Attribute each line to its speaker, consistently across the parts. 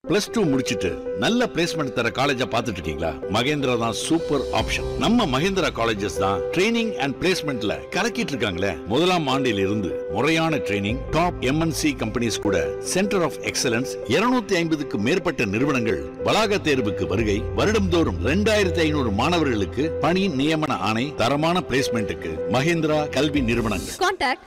Speaker 1: Plus two முடிச்சிட்டு நல்ல placement தர காலேஜா பார்த்துட்டு இருக்கீங்களா மகேந்திரா தான் சூப்பர் ஆப்ஷன் நம்ம மகேந்திரா காலேஜஸ் தான் ட்ரைனிங் அண்ட் பிளேஸ்மெண்ட்ல கலக்கிட்டு இருக்காங்களே முதலாம் ஆண்டில் இருந்து முறையான ட்ரைனிங் டாப் எம்என்சி கம்பெனிஸ் கூட சென்டர் ஆஃப் எக்ஸலன்ஸ் 250 ஐம்பதுக்கு மேற்பட்ட நிறுவனங்கள் வளாக தேர்வுக்கு வருகை வருடம்தோறும் ரெண்டாயிரத்தி ஐநூறு மாணவர்களுக்கு பணி நியமன ஆணை தரமான பிளேஸ்மெண்ட்டுக்கு மகேந்திரா கல்வி நிறுவனங்கள்
Speaker 2: Contact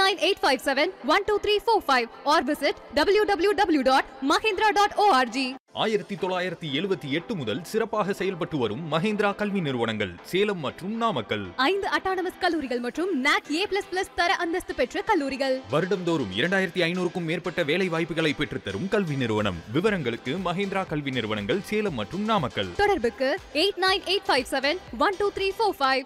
Speaker 2: 89857-12345 or visit www.mahindra.org.
Speaker 3: ஆயிரத்தி தொள்ளாயிரத்தி எழுபத்தி எட்டு முதல் சிறப்பாக செயல்பட்டு வரும் மஹேந்திரா கல்வி நிறுவனங்கள் சேலம் மற்றும் நாமக்கல்
Speaker 2: ஐந்து அட்டானமஸ் கல்லூரிகள் மற்றும் NAC A++ தர அந்தஸ்து பெற்ற கல்லூரிகள்
Speaker 3: வருடம்தோறும் இரண்டாயிரத்தி ஐநூறுக்கும் மேற்பட்ட வேலை வாய்ப்புகளை பெற்றுத்தரும் கல்வி நிறுவனம் விவரங்களுக்கு மஹேந்திரா கல்வி நிறுவனங்கள் சேலம் மற்றும் நாமக்கல்
Speaker 2: தொடர்புக்கு 89857-12345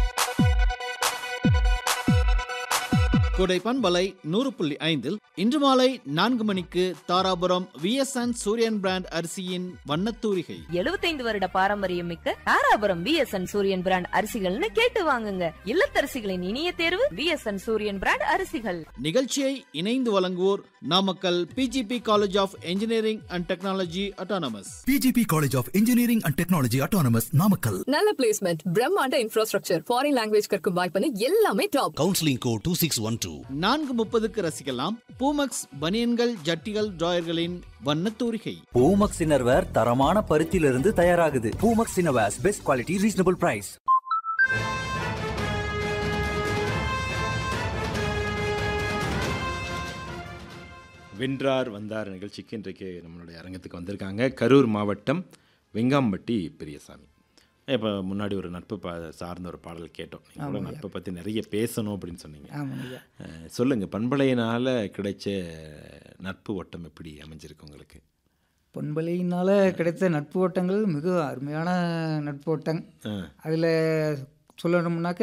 Speaker 4: கொடை பண்பலை நூறு புள்ளி ஐந்தில் இன்று மாலை நான்கு மணிக்கு தாராபுரம் விஎஸ்என் சூரியன் பிராண்ட் அரிசியின் வண்ணத்தூரிகை
Speaker 5: 75 வருட பாரம்பரியம் மிக்க தாராபுரம் பிஎஸ்என் சூரியன் பிராண்ட் அரிசிகள்னு கேட்டு வாங்குங்க இல்லத்தரசிகளின் இனிய தேர்வு பிஎஸ்என் சூரியன் பிராண்ட் அரிசிகள்
Speaker 4: நிகழ்ச்சியை இணைந்து வழங்குவோர் Namakkal PGP college of engineering and technology autonomous
Speaker 6: PGP College of Engineering and Technology Autonomous Namakkal.
Speaker 7: நல்ல பிளேஸ்மெண்ட் பிரம்மாண்ட இன்ஃப்ராஸ்ட்ரக்சர் ஃபாரின் லாங்குவேஜ் கற்கும் வாய்ப்புன்னு எல்லாமே டாப்
Speaker 6: Counseling code 2612.
Speaker 4: நான்கு முப்பதுக்கு ரசிக்கலாம் பூமக்ஸ் பனியன்கள் ஜட்டிகள் டிராயர்களின் வண்ணத்தூரிகை
Speaker 8: பூமக்ஸ் இன்னர்வேர் தரமான பருத்தியிலிருந்து தயாராகுது Poomex innerwears best quality reasonable price
Speaker 9: வென்றார் வந்தார் நிகழ்ச்சிக்கு இன்றைக்கு நம்மளுடைய அரங்கத்துக்கு வந்திருக்காங்க கரூர் மாவட்டம் வெங்காம்பட்டி பெரியசாமி இப்போ முன்னாடி ஒரு நட்பு பா சார்ந்த ஒரு பாடல் கேட்டோம் நீங்கள் கூட நட்பை பற்றி நிறைய பேசணும் அப்படின்னு சொன்னீங்க அஹ், சொல்லுங்க பண்பலையினால் கிடைச்ச நட்பு ஓட்டம் எப்படி அமைஞ்சிருக்கு உங்களுக்கு
Speaker 10: பொன்பலையினால் கிடைத்த நட்பு ஓட்டங்கள் மிக அருமையான நட்பு ஓட்டம் அதில் சொல்லணும்னாக்க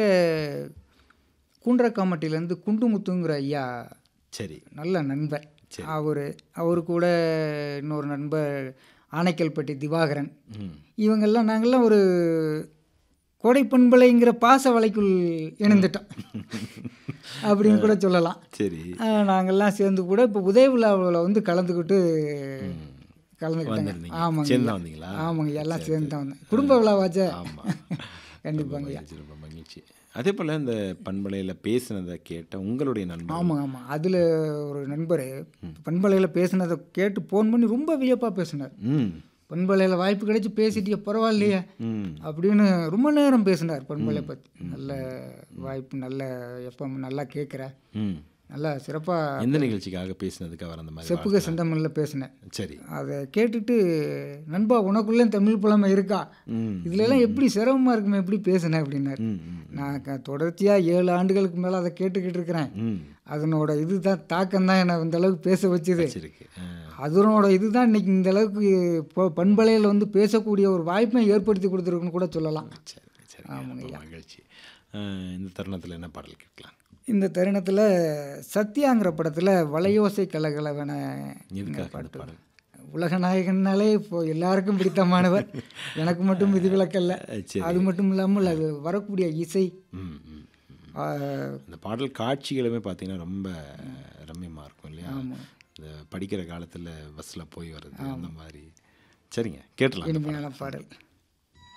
Speaker 10: கூன்றக்காமட்டிலேருந்து குண்டுமுத்துங்கிற ஐயா
Speaker 9: சரி
Speaker 10: நல்ல நண்பர் அவர் அவரு கூட இன்னொரு நண்பர் ஆனைக்கல்பட்டி திவாகரன் இவங்கெல்லாம் நாங்கள்லாம் ஒரு கோடை பண்பலைங்கிற பாச வலைக்குள் இணைந்துட்டோம் அப்படின்னு கூட சொல்லலாம்
Speaker 9: சரி
Speaker 10: ஆஹ் நாங்கெல்லாம் சேர்ந்து கூட இப்போ உதய விழாவில் வந்து கலந்துக்கிட்டு கலந்துக்கிட்டாங்க
Speaker 9: வந்திருந்தீங்க.
Speaker 10: ஆமாங்க
Speaker 9: சேர்ந்து
Speaker 10: ஐயா.
Speaker 9: தான் வந்தீங்களா?
Speaker 10: ஆமாங்க எல்லாம் சேர்ந்து தான் வந்தேன் குடும்ப விழாவாச்சே
Speaker 9: ஆமாம்
Speaker 10: கண்டிப்பாங்க ஐயா.
Speaker 9: மகிழ்ச்சி ரொம்ப மகிழ்ச்சி அதே போல் இந்த பண்பலையில் பேசினதை கேட்ட உங்களுடைய நண்பர்
Speaker 10: ஆமாம் ஆமாம் அதில் ஒரு நண்பர் பண்பலையில் பேசினதை கேட்டு ஃபோன் பண்ணி ரொம்ப வியப்பாக பேசினார்
Speaker 9: ம்
Speaker 10: பண்பலையில் வாய்ப்பு கிடைச்சி பேசிட்டிய பரவாயில்லையே
Speaker 9: ம்
Speaker 10: அப்படின்னு ரொம்ப நேரம் பேசினார் பண்பலை பற்றி நல்ல வாய்ப்பு நல்ல எப்போ நல்லா கேட்குற
Speaker 9: ம்
Speaker 10: நல்லா சிறப்பாக
Speaker 9: எந்த நிகழ்ச்சிக்காக பேசினதுக்கு அவர் அந்த மாதிரி
Speaker 10: செப்புக
Speaker 9: வாழ்த்துறாரு?
Speaker 10: செந்தமிழில் பேசினேன்
Speaker 9: சரி
Speaker 10: அதை கேட்டுட்டு நண்பா உனக்குள்ளே தமிழ் புலமை இருக்கா
Speaker 9: ம்
Speaker 10: இதுலலாம் எப்படி சிரமமாக இருக்குமே எப்படி பேசுனேன் அப்படின்னாரு
Speaker 9: ம் ம்
Speaker 10: நான் க- தொடர்ச்சியாக ஏழு ஆண்டுகளுக்கு மேலே அதை கேட்டுக்கிட்டு இருக்கிறேன்
Speaker 9: ம்
Speaker 10: அதனோட இதுதான் தாக்கம் தான் என்னை இந்த அளவுக்கு பேச வச்சுது
Speaker 9: சரி
Speaker 10: அதனோட இதுதான் இன்னைக்கு இந்த அளவுக்கு இப்போ பண்பலையில் வந்து பேசக்கூடிய ஒரு வாய்ப்பை ஏற்படுத்தி கொடுத்துருக்குன்னு கூட சொல்லலாம்
Speaker 9: சரி சரி ரொம்ப மகிழ்ச்சி அஹ், இந்த தருணத்தில் என்ன பாடல் கேட்கலாம்
Speaker 10: இந்த தருணத்தில் சத்யாங்கிற படத்தில் வளையோசை கலகலவன
Speaker 9: எதுக்காக இந்த பாடல்
Speaker 10: உலக நாயகன்னாலே இப்போ எல்லாருக்கும் பிடித்தமானவர் எனக்கு மட்டும் விதிவிலக்கல்ல
Speaker 9: சரி.
Speaker 10: அது மட்டும் இல்லாமல் அது வரக்கூடிய இசை
Speaker 9: ம் ம்
Speaker 10: ஆ,
Speaker 9: அந்த பாடல் காட்சிகளுமே பார்த்தீங்கன்னா ரொம்ப ரம்யமாக இருக்கும் இல்லையா இந்த படிக்கிற காலத்தில் பஸ்ஸில் போய் வர்றது அந்த மாதிரி சரிங்க கேட்டலாம் அந்த பாடல்.
Speaker 10: இனிமையான பாடல்